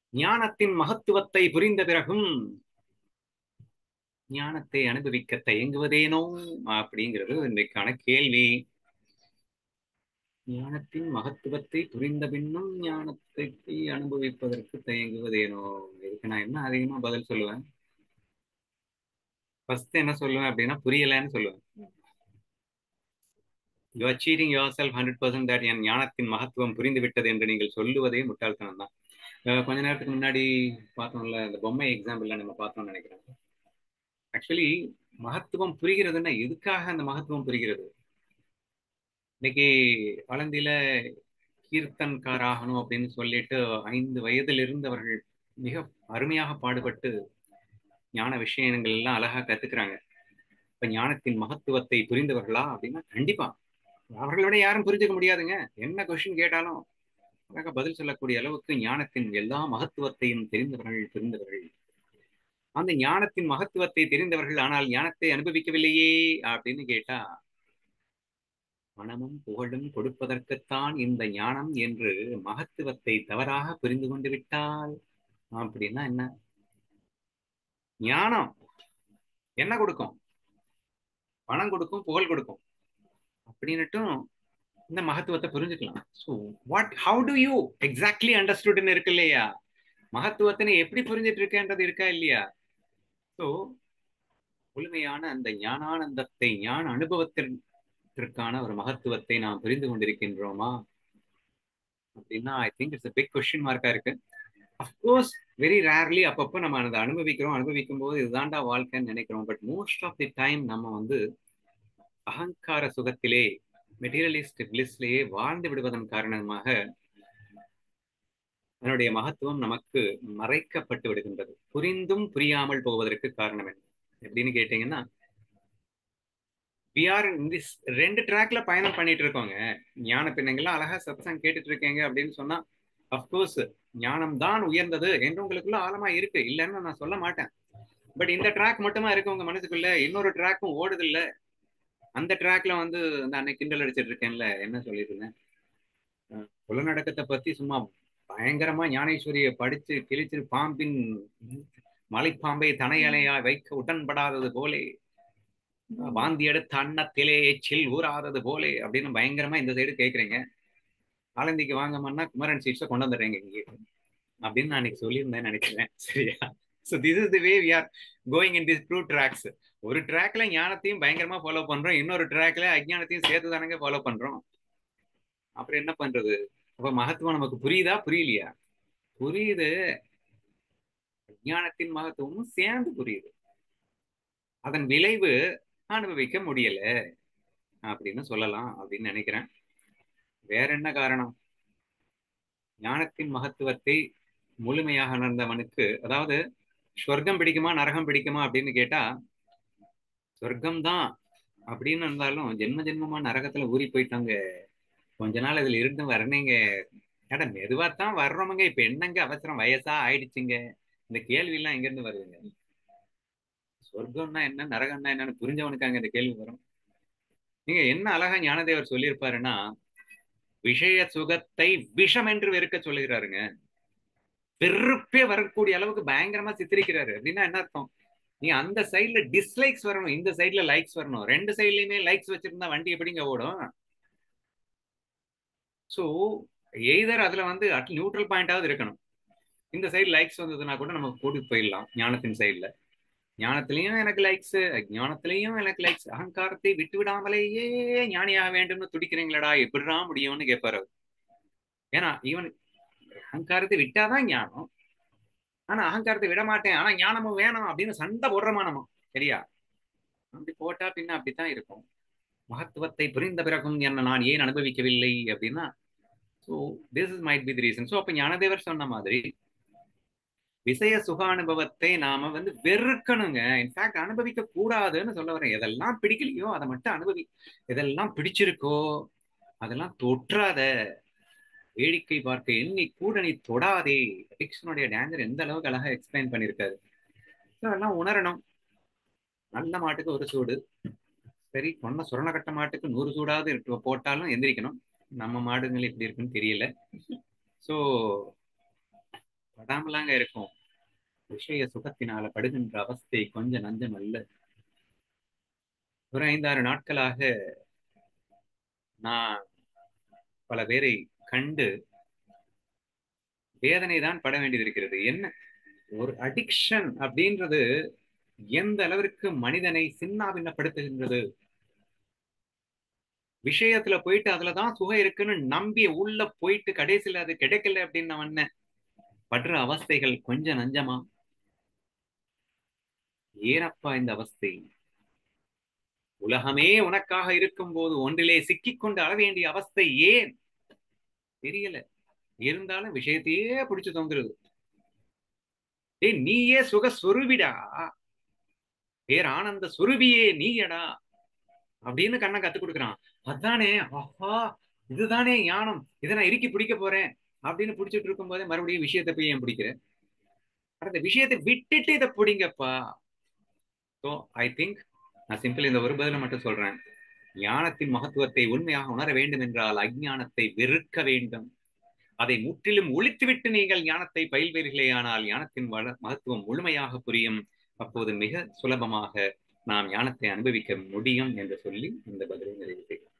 ஞானத்தின் மகத்துவத்தை புரிந்த பிறகும் ஞானத்தை அனுபவிக்க தயங்குவதேனோ அப்படிங்கிறது இன்றைக்கான கேள்வி ஞானத்தின் மகத்துவத்தை புரிந்த பின்னும் ஞானத்தை அனுபவிப்பதற்கு தயங்குவதேனோ இதுக்கு நான் என்ன அதிகமா பதில் சொல்லுவேன் ஃபர்ஸ்ட் என்ன சொல்லுவேன் அப்படின்னா புரியலன்னு சொல்லுவேன் you are cheating yourself hundred percent that என் ஞானத்தின் மகத்துவம் புரிந்து விட்டது என்று நீங்கள் சொல்லுவதே முட்டாள்தனம் தான் அஹ் கொஞ்ச நேரத்துக்கு முன்னாடி பார்த்தோம்ல இந்த பொம்மை எக்ஸாம்பிள்ல நம்ம பார்த்தோம்னு நினைக்கிறேன் ஆக்சுவலி மகத்துவம் புரிகிறதுன்னா எதுக்காக அந்த மகத்துவம் புரிகிறது இன்னைக்கு வளந்தில கீர்த்தன்கார் ஆகணும் அப்படின்னு சொல்லிட்டு ஐந்து வயதில் இருந்தவர்கள் மிக அருமையாக பாடுபட்டு ஞான விஷயங்கள் எல்லாம் அழகா கத்துக்கிறாங்க இப்ப ஞானத்தின் மகத்துவத்தை புரிந்தவர்களா அப்படின்னா கண்டிப்பா அவர்களோட யாரும் புரிஞ்சுக்க முடியாதுங்க என்ன கொஸ்டின் கேட்டாலும் அழகா பதில் சொல்லக்கூடிய அளவுக்கு ஞானத்தின் எல்லா மகத்துவத்தையும் தெரிந்தவர்கள் தெரிந்தவர்கள் அந்த ஞானத்தின் மகத்துவத்தை தெரிந்தவர்கள் ஆனால் ஞானத்தை அனுபவிக்கவில்லையே அப்படின்னு கேட்டா மனமும் புகழும் கொடுப்பதற்குத்தான் இந்த ஞானம் என்று மகத்துவத்தை தவறாக புரிந்து கொண்டு விட்டால் அப்படின்னா என்ன ஞானம் என்ன கொடுக்கும் பணம் கொடுக்கும் புகழ் கொடுக்கும் அப்படின்னுட்டும் இந்த மகத்துவத்தை புரிஞ்சுக்கலாம் so what how to you exactly அண்டர்ஸ்டுட்னு இருக்கு இல்லையா மகத்துவத்தினை எப்படி புரிஞ்சிட்டு இருக்கேன்றது இருக்கா இல்லையா ஸோ முழுமையான அந்த ஞானானந்தத்தை ஞான அனுபவத்திற்கான ஒரு மகத்துவத்தை நாம் புரிந்து கொண்டிருக்கின்றோமா அப்படின்னா I think it's big question மார்க்கா இருக்கு அஃப்கோர்ஸ் வெரி ரேர்லி அப்பப்போ நம்ம அதை அனுபவிக்கிறோம் அனுபவிக்கும் போது இதுதான்டா வாழ்க்கைன்னு நினைக்கிறோம் but most of the time நம்ம வந்து அகங்கார சுகத்திலே மெட்டீரியலிஸ்ட் பிளிஸ்லேயே வாழ்ந்து விடுவதன் காரணமாக அதனுடைய மகத்துவம் நமக்கு மறைக்கப்பட்டு விடுகின்றது புரிந்தும் புரியாமல் போவதற்கு காரணம் என்ன எப்படின்னு கேட்டீங்கன்னா விஆர் திஸ் ரெண்டு ட்ராக்ல பயணம் பண்ணிட்டு இருக்கோங்க ஞான பின்னங்கள்லாம் அழகா சத்சங் கேட்டுட்டு இருக்கீங்க அப்படின்னு சொன்னா அப்கோர்ஸ் ஞானம் தான் உயர்ந்தது என்று உங்களுக்குள்ள ஆழமா இருக்கு இல்லைன்னு நான் சொல்ல மாட்டேன் பட் இந்த ட்ராக் மட்டுமா இருக்கு உங்க மனசுக்குள்ள இன்னொரு ட்ராக்கும் ஓடுது இல்ல அந்த ட்ராக்ல வந்து அந்த அன்னைக்கு கிண்டல் அடிச்சிட்டு இருக்கேன்ல என்ன சொல்லிட்டு இருந்தேன் புலநடக்கத்தை பத்தி சும்மா பயங்கரமா ஞானேஸ்வரியை படிச்சு கிழிச்சு பாம்பின் மலைப்பாம்பை தனையலையா வைக்க உடன்படாதது போலே வாந்தி எடுத்த அன்னத்திலே எச்சில் ஊறாதது போலே அப்படின்னு பயங்கரமா இந்த சைடு கேக்குறீங்க ஆலந்திக்கு வாங்கம்னா குமரன் சீட்ஸை கொண்டு வந்துடுறேங்க இங்கே அப்படின்னு நான் அன்னைக்கு சொல்லியிருந்தேன் நினைக்கிறேன் சரியா so this is the way we are going in this two tracks ஒரு ட்ராக்ல ஞானத்தையும் பயங்கரமா ஃபாலோ பண்றோம் இன்னொரு ட்ராக்ல அஜ்ஞானத்தையும் சேர்த்து தானங்க ஃபாலோ பண்றோம் அப்புறம் என்ன பண்றது அப்ப மகத்துவம் நமக்கு புரியுதா புரியலையா புரியுது அஜ்ஞானத்தின் மகத்துவமும் சேர்ந்து புரியுது அதன் விளைவு அனுபவிக்க முடியல அப்படின்னு சொல்லலாம் அப்படின்னு நினைக்கிறேன் வேற என்ன காரணம் ஞானத்தின் மகத்துவத்தை முழுமையாக உணர்ந்தவனுக்கு அதாவது சொர்க்கம் பிடிக்குமா நரகம் பிடிக்குமா அப்படின்னு கேட்டா சொர்க்கம் தான் அப்படின்னு இருந்தாலும் ஜென்ம ஜென்மமா நரகத்துல ஊறி போயிட்டாங்க கொஞ்ச நாள் இதுல இருந்து வரணுங்க ஏடா மெதுவா தான் வர்றோமுங்க இப்ப என்னங்க அவசரம் வயசா ஆயிடுச்சுங்க இந்த கேள்வி எல்லாம் எங்க இருந்து வருதுங்க சொர்க்கம்னா என்ன நரகம்னா என்னன்னு புரிஞ்சவனுக்கு அங்க இந்த கேள்வி வரும் நீங்க என்ன அழகா ஞானதேவர் சொல்லியிருப்பாருன்னா விஷய சுகத்தை விஷம் என்று வெறுக்க சொல்லுகிறாருங்க வெறுப்பே வரக்கூடிய அளவுக்கு பயங்கரமா சித்தரிக்கிறாரு அப்படின்னா என்ன அர்த்தம் நீ அந்த சைட்ல டிஸ்லைக்ஸ் வரணும் இந்த சைட்ல லைக்ஸ் வரணும் ரெண்டு சைட்லயுமே லைக்ஸ் வச்சிருந்தா வண்டி எப்படிங்க ஓடும் ஸோ எய்தர் அதுல வந்து அட் நியூட்ரல் பாயிண்டாவது இருக்கணும் இந்த சைடு லைக்ஸ் வந்ததுன்னா கூட நம்ம கூட்டி போயிடலாம் ஞானத்தின் சைட்ல ஞானத்திலையும் எனக்கு லைக்ஸ் ஞானத்திலையும் எனக்கு லைக்ஸ் அகங்காரத்தை விட்டு விடாமலேயே ஞானியாக வேண்டும்னு துடிக்கிறீங்களடா எப்படிதான் முடியும்னு கேட்பாரு ஏன்னா ஈவன் அகங்காரத்தை விட்டாதான் ஞானம் ஆனா அகங்காரத்தை விட மாட்டேன் ஆனா ஞானமும் வேணும் அப்படின்னு சண்டை போடுறமா நம்ம சரியா அப்படி போட்டா பின்ன அப்படித்தான் இருக்கும் மகத்துவத்தை புரிந்த பிறகும் என்ன நான் ஏன் அனுபவிக்கவில்லை அப்படின்னா so this is might be the reason so அப்போ ஞானதேவர் சொன்ன மாதிரி விசய சுக அனுபவத்தை நாம வந்து வெறுக்கணுங்க இன்ஃபேக்ட் அனுபவிக்க கூடாதுன்னு சொல்ல வரேன் எதெல்லாம் பிடிக்கலையோ அதை மட்டும் அனுபவி எதெல்லாம் பிடிச்சிருக்கோ அதெல்லாம் தொற்றாத வேடிக்கை பார்க்க எண்ணி கூட நீ தொடாதே அடிக்ஷனுடைய டேஞ்சர் எந்த அளவுக்கு அழகா எக்ஸ்பிளைன் பண்ணியிருக்காரு அதெல்லாம் உணரணும் நல்ல மாட்டுக்கு ஒரு சூடு சரி சொன்ன சுரண கட்ட மாட்டுக்கு நூறு சூடாவது இருக்கு போட்டாலும் எந்திரிக்கணும் நம்ம மாடுகள் எப்படி இருக்குன்னு தெரியல ஸோ படாமலாங்க இருக்கும் விஷய சுகத்தினால படுகின்ற அவஸ்தை கொஞ்சம் நஞ்சம் அல்ல ஒரு ஐந்தாறு நாட்களாக நான் பல பேரை கண்டு வேதனை தான் பட வேண்டியது இருக்கிறது என்ன ஒரு அடிக்ஷன் அப்படின்றது எந்த அளவிற்கு மனிதனை சின்னாபின்னப்படுத்துகின்றது விஷயத்துல போயிட்டு அதுலதான் சுகம் இருக்குன்னு நம்பி உள்ள போயிட்டு கடைசியில அது கிடைக்கல அப்படின்னு நான் படுற அவஸ்தைகள் கொஞ்சம் நஞ்சமா ஏனப்பா இந்த அவஸ்தை உலகமே உனக்காக இருக்கும் போது ஒன்றிலே சிக்கிக்கொண்டு அழ வேண்டிய அவஸ்தை ஏன் தெரியல இருந்தாலும் விஷயத்தையே பிடிச்சு தொங்குறது ஏய் நீயே சுக சொருவிடா பேர் ஆனந்த சுருபியே நீயடா அப்படின்னு கண்ணை கத்து கொடுக்குறான் அதானே ஆஹா இதுதானே ஞானம் இதை நான் இறுக்கி பிடிக்க போறேன் அப்படின்னு பிடிச்சிட்டு இருக்கும் போதே மறுபடியும் விஷயத்தை போய் ஏன் பிடிக்கிறேன் அந்த விஷயத்தை விட்டுட்டு இதை பிடிங்கப்பா ஸோ ஐ திங்க் நான் சிம்பிள் இந்த ஒரு பதில மட்டும் சொல்றேன் ஞானத்தின் மகத்துவத்தை உண்மையாக உணர வேண்டும் என்றால் அஜ்ஞானத்தை வெறுக்க வேண்டும் அதை முற்றிலும் ஒழித்துவிட்டு நீங்கள் ஞானத்தை பயில்வீர்களே ஆனால் ஞானத்தின் வள மகத்துவம் முழுமையாக புரியும் அப்போது மிக சுலபமாக நாம் ஞானத்தை அனுபவிக்க முடியும் என்று சொல்லி இந்த பதிலை நிறைவு செய்கிறோம்